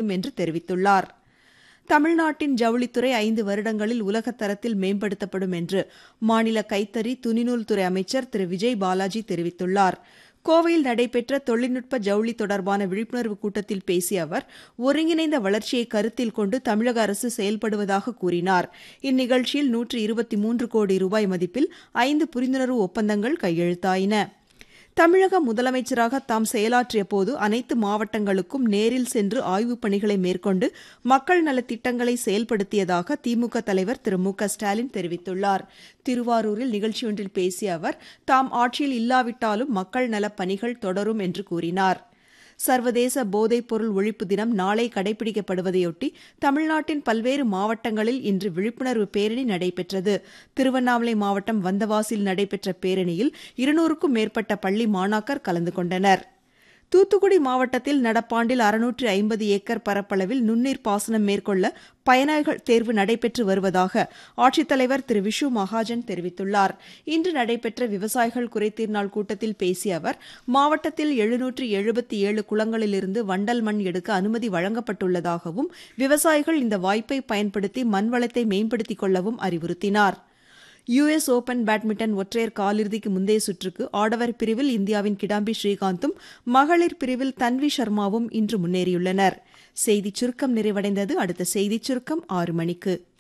உதவும் என்று தெரிவித்துள்ளார் தமிழ்நாட்டின் ஜவுளித்துறை ஐந்து வருடங்களில் உலகத்தரத்தில் மேம்படுத்தப்படும் என்று மாநில கைத்தறி துணிநூல் துறை அமைச்சர் திரு விஜய் பாலாஜி தெரிவித்துள்ளார் கோவையில் நடைபெற்ற தொழில்நுட்ப ஜவுளி தொடர்பான விழிப்புணர்வு கூட்டத்தில் பேசிய அவர் ஒருங்கிணைந்த வளர்ச்சியை கருத்தில் கொண்டு தமிழக அரசு செயல்படுவதாக கூறினார் இந்நிகழ்ச்சியில் நூற்று இருபத்தி மூன்று கோடி ரூபாய் மதிப்பில் ஐந்து புரிந்துணர்வு ஒப்பந்தங்கள் கையெழுத்தாயின தமிழக முதலமைச்சராக தாம் செயலாற்றிய போது அனைத்து மாவட்டங்களுக்கும் நேரில் சென்று ஆய்வுப் பணிகளை மேற்கொண்டு மக்கள் நலத்திட்டங்களை செயல்படுத்தியதாக திமுக தலைவர் திரு மு க ஸ்டாலின் தெரிவித்துள்ளார் திருவாரூரில் நிகழ்ச்சியொன்றில் பேசிய அவர் தாம் ஆட்சியில் இல்லாவிட்டாலும் மக்கள் நலப் பணிகள் தொடரும் என்று கூறினார் சர்வதேச போதைப் பொருள் ஒழிப்பு தினம் நாளை கடைபிடிக்கப்படுவதையொட்டி தமிழ்நாட்டின் பல்வேறு மாவட்டங்களில் இன்று விழிப்புணர்வு பேரணி நடைபெற்றது திருவண்ணாமலை மாவட்டம் வந்தவாசில் நடைபெற்ற பேரணியில் இருநூறுக்கும் மேற்பட்ட பள்ளி மாணாக்கர் கலந்து கொண்டனர் தூத்துக்குடி மாவட்டத்தில் நடப்பாண்டில் அறுநூற்று ஐம்பது ஏக்கர் பரப்பளவில் நுண்ணீர் பாசனம் மேற்கொள்ள பயனாளிகள் தேர்வு நடைபெற்று வருவதாக ஆட்சித்தலைவர் திரு விஷு மகாஜன் தெரிவித்துள்ளார் இன்று நடைபெற்ற விவசாயிகள் குறைதீர் நாள் கூட்டத்தில் பேசிய அவர் மாவட்டத்தில் எழுநூற்று எழுபத்தி ஏழு குளங்களிலிருந்து வண்டல் மண் எடுக்க அனுமதி வழங்கப்பட்டுள்ளதாகவும் விவசாயிகள் இந்த வாய்ப்பை பயன்படுத்தி மண்வளத்தை மேம்படுத்திக் கொள்ளவும் அறிவுறுத்தினார் யுஎஸ் ஓபன் பேட்மிண்டன் ஒற்றையர் காலிறுதிக்கு முந்தைய சுற்றுக்கு ஆடவர் பிரிவில் இந்தியாவின் கிடாம்பி ஸ்ரீகாந்தும் மகளிர் பிரிவில் தன்வி சர்மாவும் இன்று முன்னேறியுள்ளனர் செய்திச் சுருக்கம் நிறைவடைந்தது அடுத்த செய்திச் சுருக்கம் ஆறு மணிக்கு